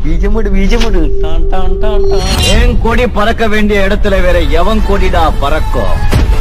பீஜமுடு பீஜமுடு don don don don என் கொடி பறக்க வேண்டிய இடத்துல வேற எவன் கொடிடா பறக்கும்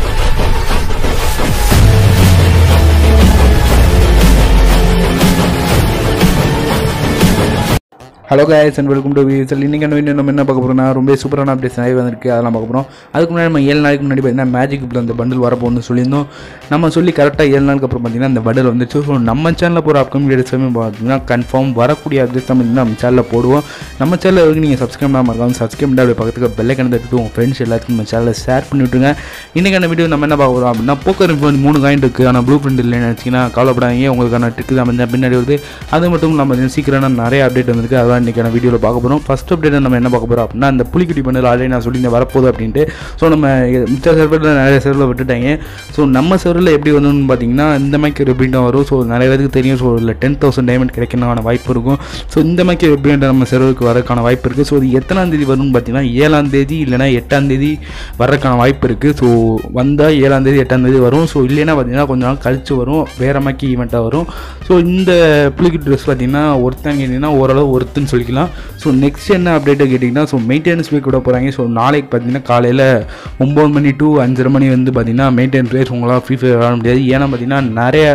hello guys and welcome to வீசல் இன்றைக்கி என்ன நம்ம என்ன பார்க்க போகிறோம்னா ரொம்ப சூப்பரான அப்டேட்ஸ் நிறைய வந்திருக்கு அதெல்லாம் பார்க்க போகிறோம் அதுக்கு முன்னாடி நம்ம ஏழு நாளைக்கு முன்னாடி பார்த்தீங்கன்னா மேஜிக் இப்போ அந்த பண்டில் வரப்போன்னு சொல்லியிருந்தோம் நம்ம சொல்லி கரெக்டாக ஏழு நாளுக்கு அப்புறம் பார்த்தீங்கன்னா அந்த பண்டில் வந்துச்சு ஸோ நம்ம சேனலில் போகிற அப்கமிங் வீடியோஸ் எல்லாமே பார்த்தீங்கன்னா கன்ஃபார்ம் வரக்கூடிய அப்டேட்ஸ் தான் பார்த்தீங்கன்னா நம்ம சேனலில் போடுவோம் நம்ம சேனலில் வரைக்கும் நீங்கள் சப்ஸ்கிரைப் பண்ணாமல் இருக்காங்க சப்ஸ்கிரைப் பண்ணி அப்படியே பக்கத்துக்கு பெல்லை கணக்கு உங்கள் ஃப்ரெண்ட்ஸ் எல்லாத்துக்கும் நம்ம சேனலில் ஷேர் பண்ணி விட்டுருங்க இன்றைக்கான வீடியோ நம்ம என்ன பார்க்க போகிறோம் அப்படின்னா போக்கர் வந்து மூணு காயின் இருக்குது ஆனால் ப்ளூ பிரிண்ட் இல்லைன்னு நினச்சிங்கன்னா கவலைப்படாதீங்க உங்களுக்கான ட்ரிக்கு தான் வந்து பின்னாடி வருது அது மட்டும் இல்லாமல் பார்த்தீங்கன்னா சீக்கிரமான நிறைய அப்டேட் வந்திருக்கு அதான் இன்றைக்கான வீடியோவில் பார்க்க போகிறோம் ஃபஸ்ட் அப்டேட் நம்ம என்ன பார்க்க போகிறோம் அப்படின்னா அந்த புலிக்குட்டி பண்ணல ஆல்ரெடி நான் சொல்லி வரப்போகுது அப்படின்ட்டு ஸோ நம்ம மிச்ச சர்வரில் நிறைய சர்வரில் விட்டுட்டாங்க ஸோ நம்ம சர்வரில் எப்படி வந்தோம்னு பார்த்தீங்கன்னா இந்த மாதிரி ரெப்ரிண்ட் வரும் ஸோ நிறைய பேருக்கு தெரியும் ஸோ இல்லை டென் தௌசண்ட் டைமண்ட் கிடைக்கணுக்கான வாய்ப்பு இருக்கும் ஸோ இந்த மாதிரி ரெப்ரிண்ட் நம்ம சர்வருக்கு வரக்கான வாய்ப்பு இருக்குது ஸோ இது எத்தனாம் தேதி வரும்னு பார்த்தீங்கன்னா ஏழாம் தேதி இல்லைனா எட்டாம் தேதி வர்றதுக்கான வாய்ப்பு இருக்குது ஸோ வந்தால் ஏழாம் தேதி எட்டாம் தேதி வரும் ஸோ இல்லைன்னா பார்த்தீங்கன்னா கொஞ்ச நாள் கழிச்சு வரும் வேற மாதிரி ஈவெண்ட்டாக வரும் ஸோ இந்த புளிக்கு ட்ரெஸ் பார்த்தீங்கன்னா ஒருத்தங்க கேட்டிங்கன்னா ஓரளவு ஒருத்துன்னு சொல்லிக்கலாம் ஸோ நெக்ஸ்ட் என்ன அப்டேட்டை கேட்டிங்கன்னா ஸோ மெயின்டெனன்ஸ் வீக் விட போகிறாங்க ஸோ நாளைக்கு பார்த்தீங்கன்னா காலையில் ஒம்பது மணி டு அஞ்சரை மணி வந்து பார்த்தீங்கன்னா மெயின்டெனன்ஸ் ரேஸ் உங்களால் ஃப்ரீ ஃபயர் விளாட முடியாது ஏன்னா பார்த்தீங்கன்னா நிறைய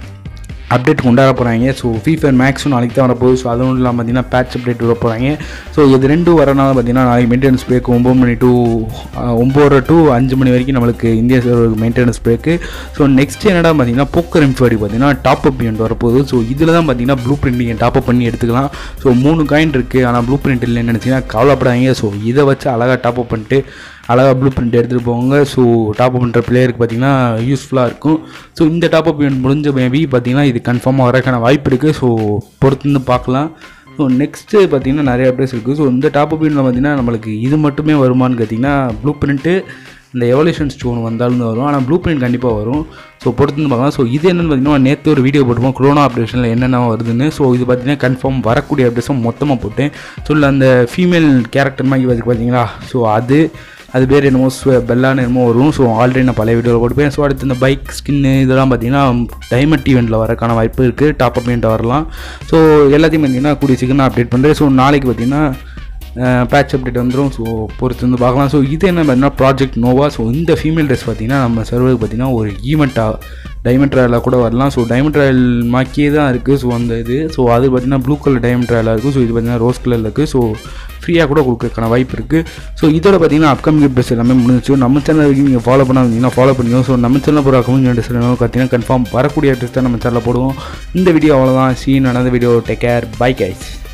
அப்டேட் கொண்டாட போகிறாங்க ஸோ ஃப்ரீ ஃபயர் மேக்ஸும் நாளைக்கு தான் வரப்போகுது ஸோ அதுவும் இல்லாமல் பார்த்தீங்கன்னா பேட்ச் அப்டேட் வர போகிறாங்க ஸோ இது ரெண்டும் வரனால பார்த்தீங்கன்னா நாளைக்கு மெயின்டெனன்ஸ் பிரேக் ஒம்பது மணி டு ஒம்பது டு அஞ்சு மணி வரைக்கும் நம்மளுக்கு இந்திய சர்வருக்கு மெயின்டெனன்ஸ் பிரேக்கு ஸோ நெக்ஸ்ட் என்னடா பார்த்தீங்கன்னா போக்கர் இன்ஃபர்டி பார்த்தீங்கன்னா டாப் அப் ஈவெண்ட் வரப்போகுது ஸோ இதில் தான் பார்த்தீங்கன்னா ப்ளூ பிரிண்ட் நீங்கள் டாப் அப் பண்ணி எடுத்துக்கலாம் ஸோ மூணு காயின் இருக்குது ஆனால் ப்ளூ பிரிண்ட் இல்லைன்னு நினச்சிங்கன்னா கவலைப்படாதீங்க ஸோ இதை வச்சு அழகாக டாப் அப் பண்ணிட்டு அழகாக ப்ளூ பிரிண்ட் எடுத்துகிட்டு போங்க ஸோ டாப் அப் பண்ணுற பிளேயருக்கு பார்த்தீங்கன்னா யூஸ்ஃபுல்லாக இருக்கும் ஸோ இந்த டாப் அப் ஈவெண்ட் முடிஞ்ச மேபி பார்த்தீங்கன்னா இது கன்ஃபார்மாக வரக்கான வாய்ப்பு இருக்குது ஸோ பொறுத்து பார்க்கலாம் ஸோ நெக்ஸ்ட்டு பார்த்தீங்கன்னா நிறைய அப்டேட்ஸ் இருக்குது ஸோ இந்த டாப் அப் ஈவெண்ட்டில் பார்த்தீங்கன்னா நம்மளுக்கு இது மட்டுமே வருமானு பார்த்தீங்கன்னா ப்ளூ பிரிண்ட்டு இந்த எவல்யூஷன் ஸ்டோன் வந்தாலும் தான் வரும் ஆனால் ப்ளூ பிரிண்ட் கண்டிப்பாக வரும் ஸோ பொறுத்து பார்க்கலாம் ஸோ இது என்னென்னு பார்த்தீங்கன்னா நேற்று ஒரு வீடியோ போட்டுப்போம் கொரோனா அப்டேஷனில் என்னென்ன வருதுன்னு ஸோ இது பார்த்தீங்கன்னா கன்ஃபார்ம் வரக்கூடிய அப்டேட்ஸும் மொத்தமாக போட்டேன் ஸோ இல்லை அந்த ஃபீமேல் கேரக்டர் மாதிரி வந்து பார்த்தீங்களா ஸோ அது அது பேர் என்னமோ பெல்லான்னு என்னமோ வரும் ஸோ ஆல்ரெடி நான் பழைய வீடியோவில் போட்டுப்பேன் ஸோ அடுத்து இந்த பைக் ஸ்கின்னு இதெல்லாம் பார்த்தீங்கன்னா டைமண்ட் ஈவெண்ட்டில் வரக்கான வாய்ப்பு இருக்குது டாப் அப் ஈவெண்ட் வரலாம் ஸோ எல்லாத்தையும் பார்த்தீங்கன்னா கூடிய சீக்கிரம் நான் அப்டேட் பண்ணுறேன் ஸோ நாளைக்கு பார்த்தீங்கன்னா பேட்ச் அப்டேட் வந்துடும் ஸோ பொறுத்து வந்து பார்க்கலாம் ஸோ இது என்ன பார்த்தீங்கன்னா ப்ராஜெக்ட் நோவா ஸோ இந்த ஃபீமேல் ட்ரெஸ் பார்த்தீங்கன்னா நம்ம சர்வருக்கு பார்த்தீங்கன்னா ஒரு ஈவெண்ட்டாக டைமண்ட் ராயலாக கூட வரலாம் ஸோ டைமண்ட் ராயல் மாக்கியே தான் இருக்குது ஸோ அந்த இது ஸோ அது பார்த்தீங்கன்னா ப்ளூ கலர் டைமண்ட் ராயலாக இருக்கும் ஸோ இது பார்த்தீங்கன்னா ரோஸ் கலரில் இருக்குது ஸோ ஃப்ரீயாக கூட கொடுக்கறதுக்கான வாய்ப்பு இருக்குது ஸோ இதோட பார்த்தீங்கன்னா அப்கமிங் ட்ரெஸ் எல்லாமே முடிஞ்சிச்சு நம்ம சேனல் வரைக்கும் நீங்கள் ஃபாலோ பண்ணாதீங்கன்னா ஃபாலோ பண்ணிக்கோ ஸோ நம்ம சேனல் போகிற அப்கமிங் ட்ரெஸ் பார்த்தீங்கன்னா கன்ஃபார்ம் வரக்கூடிய ட்ரெஸ் தான் நம்ம சேனலில் போடுவோம் இந்த வீடியோ அவ்வளோதான் சீன் நடந்த video take care bye guys